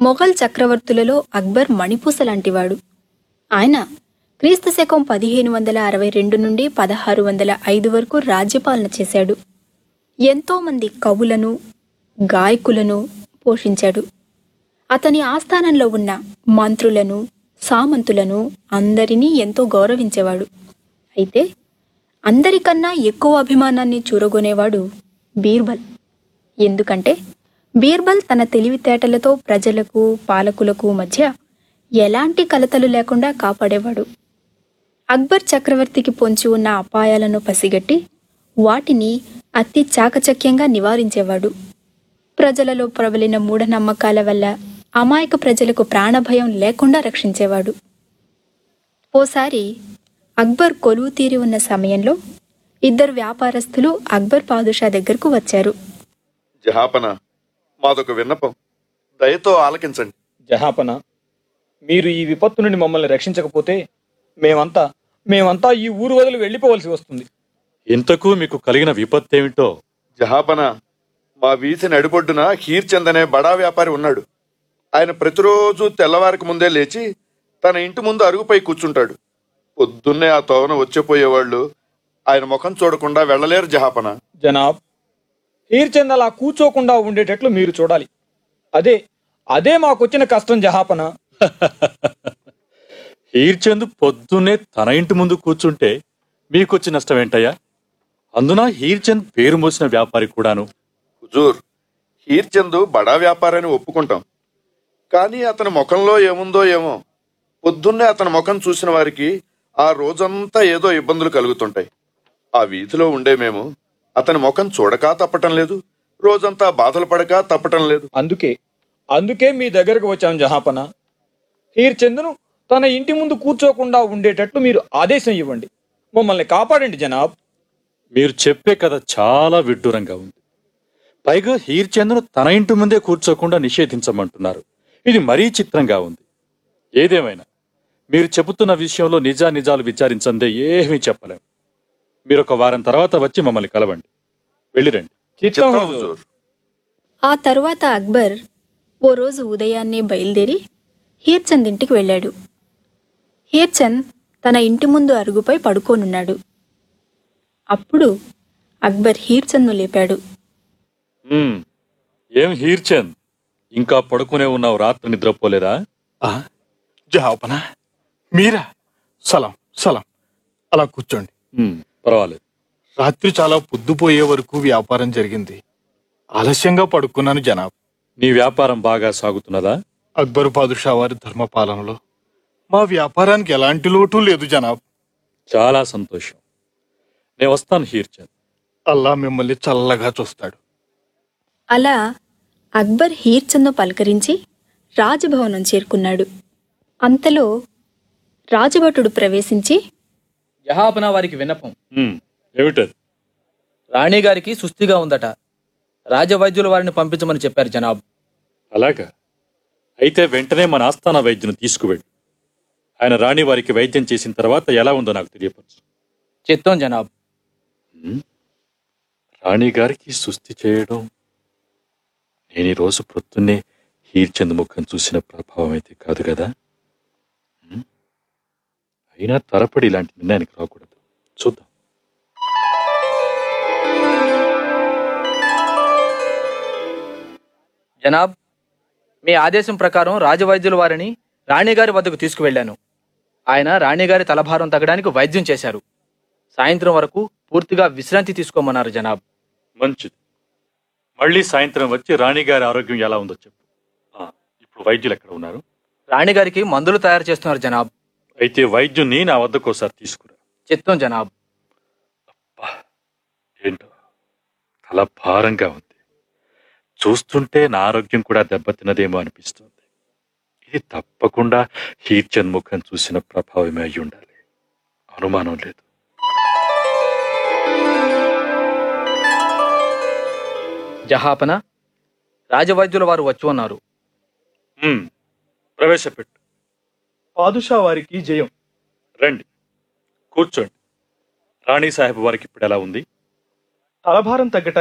మొఘల్ చక్రవర్తులలో అక్బర్ మణిపూస లాంటివాడు ఆయన క్రీస్తు శకం పదిహేను వందల అరవై రెండు నుండి పదహారు వందల ఐదు వరకు రాజ్యపాలన చేశాడు ఎంతోమంది కవులను గాయకులను పోషించాడు అతని ఆస్థానంలో ఉన్న మంత్రులను సామంతులను అందరినీ ఎంతో గౌరవించేవాడు అయితే అందరికన్నా ఎక్కువ అభిమానాన్ని చూరగొనేవాడు బీర్బల్ ఎందుకంటే బీర్బల్ తన తెలివితేటలతో ప్రజలకు పాలకులకు మధ్య ఎలాంటి కలతలు లేకుండా కాపాడేవాడు అక్బర్ చక్రవర్తికి పొంచి ఉన్న అపాయాలను పసిగట్టి వాటిని అతి చాకచక్యంగా నివారించేవాడు ప్రజలలో ప్రబలిన మూఢనమ్మకాల వల్ల అమాయక ప్రజలకు ప్రాణభయం లేకుండా రక్షించేవాడు ఓసారి అక్బర్ కొలువు తీరి ఉన్న సమయంలో ఇద్దరు వ్యాపారస్తులు అక్బర్ పాదుషా దగ్గరకు వచ్చారు జహాపన మాదొక విన్నపం దయతో ఆలకించండి జహాపన మీరు ఈ విపత్తు నుండి మమ్మల్ని రక్షించకపోతే మేమంతా మేమంతా ఈ ఊరు వదిలి వెళ్ళిపోవలసి వస్తుంది ఇంతకు మీకు కలిగిన విపత్తేమిటో జహాపన మా వీధి నడిబొడ్డున హీర్చంద్ అనే బడా వ్యాపారి ఉన్నాడు ఆయన ప్రతిరోజు తెల్లవారికి ముందే లేచి తన ఇంటి ముందు అరుగుపై కూర్చుంటాడు పొద్దున్నే ఆ తోవన వచ్చేపోయేవాళ్ళు ఆయన ముఖం చూడకుండా వెళ్ళలేరు జహాపన జనాబ్ హీర్చంద్ అలా కూర్చోకుండా ఉండేటట్లు మీరు చూడాలి అదే అదే మాకొచ్చిన కష్టం జహాపన హీర్చంద్ పొద్దున్నే తన ఇంటి ముందు కూర్చుంటే మీకొచ్చి నష్టం ఏంటయ్యా అందున హీర్చంద్ పేరు మోసిన వ్యాపారి కూడాను హుజూర్ హీర్చంద్ బడా వ్యాపారాన్ని ఒప్పుకుంటాం కానీ అతని ముఖంలో ఏముందో ఏమో పొద్దున్నే అతని ముఖం చూసిన వారికి ఆ రోజంతా ఏదో ఇబ్బందులు కలుగుతుంటాయి ఆ వీధిలో ఉండే మేము అతని ముఖం చూడక తప్పటం లేదు రోజంతా బాధలు పడక తప్పటం లేదు అందుకే అందుకే మీ దగ్గరకు వచ్చాం జహాపన హీర్చంద్ను తన ఇంటి ముందు కూర్చోకుండా ఉండేటట్లు మీరు ఆదేశం ఇవ్వండి మమ్మల్ని కాపాడండి జనాబ్ మీరు చెప్పే కథ చాలా విడ్డూరంగా ఉంది పైగా హీర్చంద్ను తన ఇంటి ముందే కూర్చోకుండా నిషేధించమంటున్నారు ఇది మరీ చిత్రంగా ఉంది ఏదేమైనా మీరు చెబుతున్న విషయంలో నిజా నిజాలు విచారించందే ఏమీ చెప్పలేం మీరు ఒక వారం తర్వాత వచ్చి మమ్మల్ని కలవండి వెళ్ళిరండి చిత్తం చిత్తం హుజూర్. హుజూర్ ఆ తరువాత అక్బర్ ఓ రోజు ఉదయాన్నే బయలుదేరి హీర్చంద్ ఇంటికి వెళ్ళాడు హీర్చంద్ తన ఇంటి ముందు అరుగుపై పడుకోనున్నాడు అప్పుడు అక్బర్ హీర్చంద్ను లేపాడు "ఉమ్, ఏం హీర్చంద్ ఇంకా పడుకునే ఉన్నావు రాత్రి నిద్రపోలేదా ఆ, జహాపన మీరా సలాం సలాం అలా కూర్చోండి "ఉమ్, పర్వాలేదు రాత్రి చాలా పొద్దుపోయే వరకు వ్యాపారం జరిగింది ఆలస్యంగా పడుకున్నాను జనాబ్ నీ వ్యాపారం బాగా సాగుతున్నదా అక్బరు పాదుషా వారి ధర్మపాలనలో మా వ్యాపారానికి ఎలాంటి లోటు లేదు జనాబ్ చాలా సంతోషం నేను వస్తాను హీర్చంద్ అల్లా మిమ్మల్ని చల్లగా చూస్తాడు అలా అక్బర్ హీర్చంద్ను పలకరించి రాజభవనం చేరుకున్నాడు అంతలో రాజభటుడు ప్రవేశించి జహాపన వారికి విన్నపం "ఉమ్, ఏమిటది రాణి గారికి సుస్థిగా ఉందట రాజవైద్యుల వారిని పంపించమని చెప్పారు జనాబ్ అలాగా అయితే వెంటనే మన ఆస్థాన వైద్యుని తీసుకువెళ్ళు ఆయన రాణి వారికి వైద్యం చేసిన తర్వాత ఎలా ఉందో నాకు తెలియపరచు చిత్తం జనాబ్ రాణి గారికి సుస్థి చేయడం నేను ఈ రోజు పొద్దున్నే హీర్చంద్ ముఖం చూసిన ప్రభావం అయితే కాదు కదా ఉమ్? అయినా తరపడి ఇలాంటి నిర్ణయానికి రాకూడదు చూద్దాం జనాబ్ మీ ఆదేశం ప్రకారం రాజవైద్యుల వారిని రాణిగారి వద్దకు తీసుకువెళ్ళాను ఆయన రాణిగారి తలభారం తగ్గడానికి వైద్యం చేశారు సాయంత్రం వరకు పూర్తిగా విశ్రాంతి తీసుకోమన్నారు జనాబ్ మంచిది మళ్ళీ సాయంత్రం వచ్చి రాణి గారి ఆరోగ్యం ఎలా ఉందో చెప్పు ఆ, ఇప్పుడు వైద్యులు ఎక్కడ ఉన్నారు రాణిగారికి మందులు తయారు చేస్తున్నారు జనాబ్ అయితే వైద్యుని నా వద్దకు ఒకసారి తీసుకురా చిత్తం జనాబ్ ఏంటో తల భారంగా ఉంది చూస్తుంటే నా ఆరోగ్యం కూడా దెబ్బతిన్నదేమో అనిపిస్తుంది ఇది తప్పకుండా హీర్చంద్ ముఖం చూసిన ప్రభావమే అయి ఉండాలి అనుమానం లేదు జహాపన రాజవైద్యుల వారు వచ్చి ఉన్నారు ఉమ్, ప్రవేశపెట్టు పాదుషా వారికి జయం రండి కూర్చోండి రాణి సాహెబ్ వారికి ఇప్పుడు ఎలా ఉంది తలభారం తగ్గట